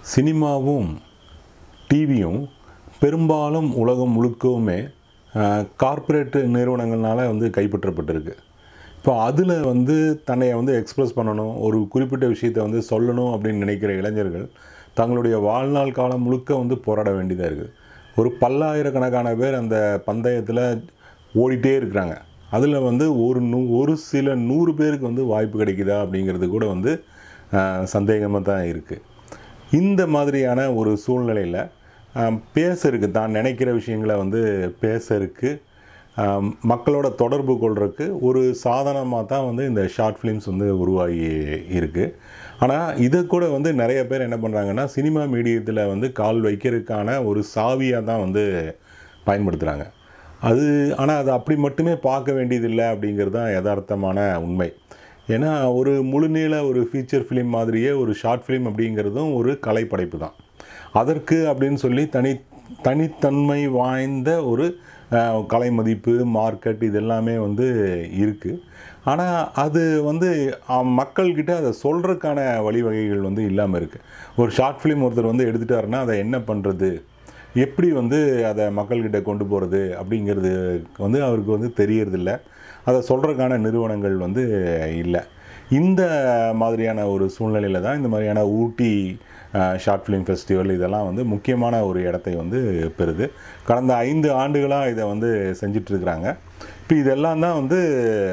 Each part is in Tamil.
சினிமாவும் டிவியும் பெரும்பாலும் உலகம் முழுக்கவுமே கார்ப்பரேட் நிறுவனங்கள்னால வந்து கைப்பற்றப்பட்டிருக்கு இப்போ அதில் வந்து தன்னை வந்து எக்ஸ்பிரஸ் பண்ணணும் ஒரு குறிப்பிட்ட விஷயத்தை வந்து சொல்லணும் அப்படின்னு நினைக்கிற இளைஞர்கள் தங்களுடைய வாழ்நாள் காலம் முழுக்க வந்து போராட வேண்டியதாக இருக்குது ஒரு பல்லாயிரக்கணக்கான பேர் அந்த பந்தயத்தில் ஓடிட்டே இருக்கிறாங்க அதில் வந்து ஒரு நூ ஒரு சில நூறு பேருக்கு வந்து வாய்ப்பு கிடைக்குதா அப்படிங்கிறது கூட வந்து சந்தேகமாக தான் இருக்குது இந்த மாதிரியான ஒரு சூழ்நிலையில் பேசருக்கு தான் நினைக்கிற விஷயங்களை வந்து பேசருக்கு ஆம், மக்களோட தொடர்பு கொள்றதுக்கு ஒரு சாதனமாக தான் வந்து இந்த ஷார்ட் ஃபிலிம்ஸ் வந்து உருவாகி இருக்குது ஆனால் இதை கூட வந்து நிறைய பேர் என்ன பண்ணுறாங்கன்னா சினிமா மீடியத்தில் வந்து கால் வைக்கிறதுக்கான ஒரு சாவியாக தான் வந்து பயன்படுத்துகிறாங்க அது ஆனால் அது அப்படி மட்டுமே பார்க்க வேண்டியதில்லை அப்படிங்கிறது தான் யதார்த்தமான உண்மை ஏன்னா ஒரு முழுநீள ஒரு ஃபீச்சர் ஃபிலிம் மாதிரியே ஒரு ஷார்ட் ஃபிலிம் அப்படிங்கிறதும் ஒரு கலைப்படைப்பு தான் அதற்கு அப்படின்னு சொல்லி தனி தனித்தன்மை வாய்ந்த ஒரு அஹ், கலை மதிப்பு மார்க்கெட் இது எல்லாமே வந்து இருக்குது ஆனால் அது வந்து அஹ், மக்கள்கிட்ட அதை சொல்கிறதுக்கான வழிவகைகள் வந்து இல்லாமல் இருக்குது ஒரு ஷார்ட் ஃபிலிம் ஒருத்தர் வந்து எடுத்துட்டாருன்னா அதை என்ன பண்ணுறது எப்படி வந்து அதை மக்கள்கிட்ட கொண்டு போகிறது அப்படிங்கிறது வந்து அவருக்கு வந்து தெரியறதில்ல அதை சொல்கிறதுக்கான நிறுவனங்கள் வந்து இல்லை இந்த மாதிரியான ஒரு சூழ்நிலையில் தான் இந்த மாதிரியான ஊட்டி ஷார்ட் ஃபிலிம் ஃபெஸ்டிவல் இதெல்லாம் வந்து முக்கியமான ஒரு இடத்தை வந்து பெறுது கடந்த ஐந்து ஆண்டுகளாக இதை வந்து செஞ்சிட்ருக்கிறாங்க இப்போ இதெல்லாம் தான் வந்து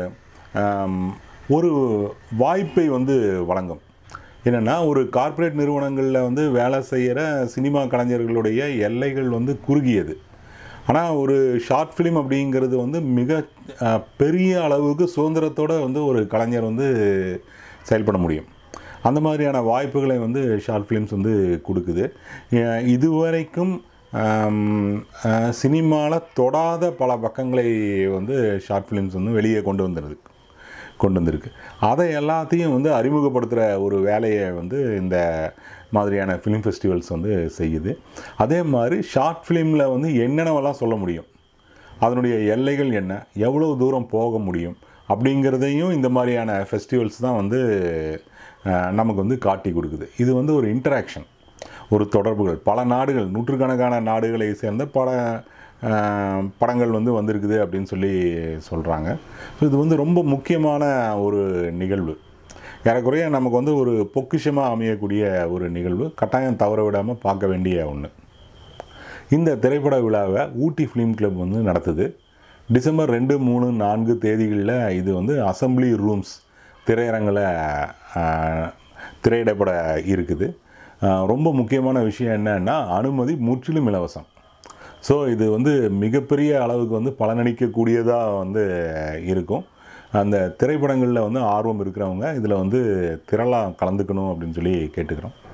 ஆம், ஒரு வாய்ப்பை வந்து வழங்கும் என்னென்னா ஒரு கார்ப்பரேட் நிறுவனங்களில் வந்து வேலை செய்கிற சினிமா கலைஞர்களுடைய எல்லைகள் வந்து குறுகியது ஆனால் ஒரு ஷார்ட் ஃபிலிம் அப்படிங்கிறது வந்து மிக அஹ், பெரிய அளவுக்கு சுதந்திரத்தோட வந்து ஒரு கலைஞர் வந்து செயல்பட முடியும் அந்த மாதிரியான வாய்ப்புகளை வந்து ஷார்ட் ஃபிலிம்ஸ் வந்து கொடுக்குது அஹ், இதுவரைக்கும் சினிமாவில் தொடாத பல பக்கங்களை வந்து ஷார்ட் ஃபிலிம்ஸ் வந்து வெளியே கொண்டு வந்துருக்கு கொண்டு வந்திருக்கு அதை எல்லாத்தையும் வந்து அறிமுகப்படுத்துகிற ஒரு வேலையை வந்து இந்த மாதிரியான ஃபிலிம் ஃபெஸ்டிவல்ஸ் வந்து செய்யுது அதே மாதிரி ஷார்ட் ஃபிலிமில் வந்து என்னென்னவெல்லாம் சொல்ல முடியும் அதனுடைய எல்லைகள் என்ன எவ்வளோ தூரம் போக முடியும் அப்படிங்கிறதையும் இந்த மாதிரியான ஃபெஸ்டிவல்ஸ் தான் வந்து அஹ், நமக்கு வந்து காட்டி கொடுக்குது இது வந்து ஒரு இன்டராக்ஷன் ஒரு தொடர்புகள் பல நாடுகள் நூற்றுக்கணக்கான நாடுகளை சேர்ந்த பல அஹ், படங்கள் வந்து வந்திருக்குது அப்படின்னு சொல்லி சொல்கிறாங்க ஸோ இது வந்து ரொம்ப முக்கியமான ஒரு நிகழ்வு ஏறக்குறைய நமக்கு வந்து ஒரு பொக்கிஷமாக அமையக்கூடிய ஒரு நிகழ்வு கட்டாயம் தவற விடாமல் பார்க்க வேண்டிய ஒன்று இந்த திரைப்பட விழாவை ஊட்டி ஃபிலிம் கிளப் வந்து நடத்துது டிசம்பர் ரெண்டு மூணு நான்கு தேதிகளில் இது வந்து அசம்பிளி ரூம்ஸ் திரையரங்கில் ஆஹ், திரையிடப்பட இருக்குது ஆஹ், ரொம்ப முக்கியமான விஷயம் என்னன்னா அனுமதி முற்றிலும் இலவசம் ஸோ இது வந்து மிகப்பெரிய அளவுக்கு வந்து பலனளிக்கக்கூடியதாக வந்து இருக்கும் அந்த திரைப்படங்களில் வந்து ஆர்வம் இருக்கிறவங்க இதில் வந்து திரளாக கலந்துக்கணும் அப்படின்னு சொல்லி கேட்டுக்கிறோம்